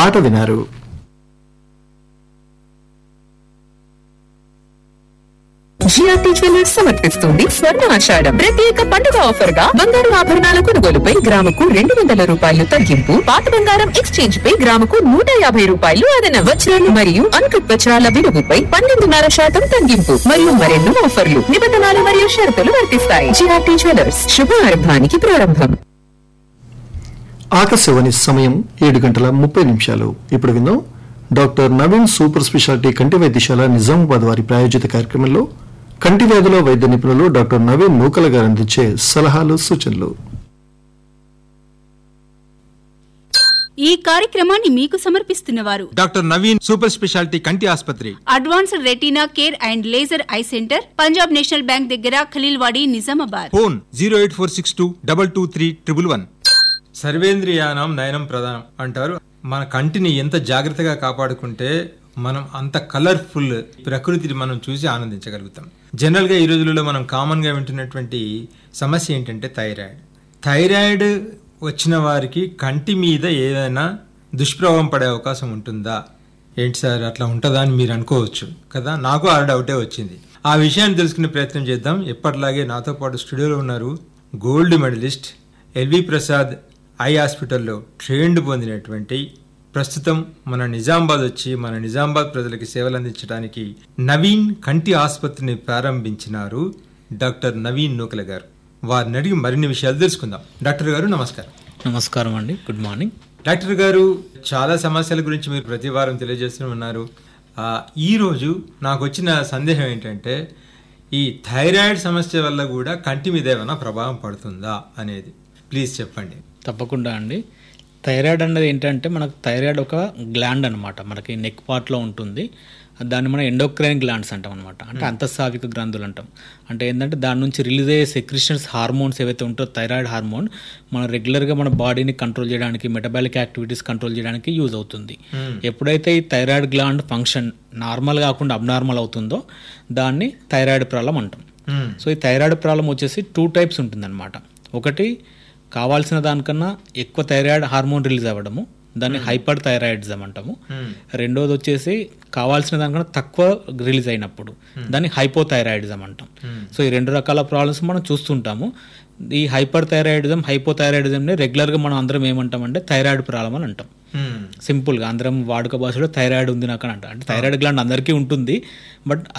పాట వినారు GRT jewellers సమర్పిస్తుంది స్వర్ణ ఆషాఢం ప్రత్యేక పండుగ ఆఫర్ గా బంగారు ఆభరణాల కొనుగోలుపై గ్రాముకు రెండు వందల రూపాయలు తగ్గింపు పాత బంగారం ఎక్స్చేంజ్ పై గ్రాముకు నూట యాభై రూపాయలు అదన వజ్రాలు మరియు అంకుట్ వజ్రాల విలువపై పన్నెండున్నర శాతం తగ్గింపు మరియు మరెన్నో ఆఫర్లు నిబంధనలు మరియు షరతులు వర్తిస్తాయి జిఆర్టీ జ్యువెలర్స్ శుభారంభానికి ప్రారంభం ఆకాశవాణి సమయం ఏడు గంటల ముప్పై నిమిషాలు ఇప్పుడు విందాం డాక్టర్ నవీన్ సూపర్ స్పెషాలిటీ కంటి వైద్యశాల నిజామాబాద్ వారి ప్రాయోజిత కార్యక్రమంలో కంటి వ్యాధుల వైద్య నిపుణులు డాక్టర్ నవీన్ నూకల గారు అందించే సలహాలు సూచనలు ఈ కార్యక్రమాన్ని మీకు సమర్పిస్తున్నవారు డాక్టర్ నవీన్ సూపర్ స్పెషాలిటీ కంటి ఆసుపత్రి advanced retina care and laser eye centre Punjab national bank దగ్గర Khaleelwadi Nizamabad phone zero eight four six two double two three triple one సర్వేంద్రియానం నయనం ప్రధానం అంటారు మన కంటిని ఎంత జాగ్రత్తగా కాపాడుకుంటే మనం అంత కలర్ఫుల్ ప్రకృతిని మనం చూసి ఆనందించగలుగుతాం జనరల్ గా ఈ రోజులలో మనం కామన్ గా వింటున్నటువంటి సమస్య ఏంటంటే థైరాయిడ్ థైరాయిడ్ వచ్చిన వారికి కంటి మీద ఏదైనా దుష్ప్రభావం పడే అవకాశం ఉంటుందా ఏంటి సార్ అట్లా ఉంటుందా అని మీరు అనుకోవచ్చు కదా నాకు ఆ డౌటే వచ్చింది ఆ విషయాన్ని తెలుసుకునే ప్రయత్నం చేద్దాం ఎప్పటిలాగే నాతో పాటు స్టూడియోలో ఉన్నారు gold medallist L V Prasad eye హాస్పిటల్లో ట్రైన్డ్ పొందినటువంటి ప్రస్తుతం మన నిజామాబాద్ వచ్చి మన నిజామాబాద్ ప్రజలకి సేవలు అందించడానికి నవీన్ కంటి ఆసుపత్రిని ప్రారంభించినారు డాక్టర్ నవీన్ నూకల గారు వారిని అడిగి మరిన్ని విషయాలు తెలుసుకుందాం డాక్టర్ గారు నమస్కారం నమస్కారం అండి గుడ్ మార్నింగ్ డాక్టర్ గారు చాలా సమస్యల గురించి మీరు ప్రతి వారం తెలియజేస్తూ ఉన్నారు ఆ, ఈ రోజు నాకు వచ్చిన సందేహం ఏంటంటే ఈ థైరాయిడ్ సమస్య వల్ల కూడా కంటి మీద ఏమైనా ప్రభావం పడుతుందా అనేది ప్లీజ్ చెప్పండి తప్పకుండా అండి థైరాయిడ్ అనేది ఏంటంటే మనకు థైరాయిడ్ ఒక గ్లాండ్ అనమాట మనకి నెక్ పార్ట్లో ఉంటుంది దాన్ని మనం ఎండోక్రైన్ గ్లాండ్స్ అంటాం అనమాట అంటే అంతఃసావిక గ్రంథులు అంటాం అంటే ఏంటంటే దాని నుంచి రిలీజ్ అయ్యే సెక్రిషన్స్ హార్మోన్స్ ఏవైతే ఉంటాయో థైరాయిడ్ హార్మోన్ మన రెగ్యులర్గా మన బాడీని కంట్రోల్ చేయడానికి మెటబాలిక్ యాక్టివిటీస్ కంట్రోల్ చేయడానికి యూజ్ అవుతుంది ఎప్పుడైతే ఈ థైరాయిడ్ గ్లాండ్ ఫంక్షన్ నార్మల్ కాకుండా అబ్నార్మల్ అవుతుందో దాన్ని థైరాయిడ్ ప్రాబ్లం అంటాం మ్మ్. సో ఈ థైరాయిడ్ ప్రాబ్లం వచ్చేసి టూ టైప్స్ ఉంటుందన్నమాట ఒకటి కావాల్సిన దానికన్నా ఎక్కువ థైరాయిడ్ హార్మోన్ రిలీజ్ అవ్వడము దాన్ని హైపర్ థైరాయిడిజం అంటాము రెండోది వచ్చేసి కావాల్సిన దానికన్నా తక్కువ రిలీజ్ అయినప్పుడు దాన్ని హైపోథైరాయిడిజం అంటాం సో ఈ రెండు రకాల ప్రాబ్లమ్స్ మనం చూస్తుంటాము ఈ హైపర్ థైరాయిడిజం హైపోథైరాయిడిజంని రెగ్యులర్గా మనం అందరం ఏమంటామంటే థైరాయిడ్ ప్రాబ్లం అని అంటాం మ్మ్. సింపుల్గా అందరం వాడుక భాషలో థైరాయిడ్ ఉంది నాకు అని అంటాం అంటే థైరాయిడ్ గ్లాండ్ అందరికీ ఉంటుంది బట్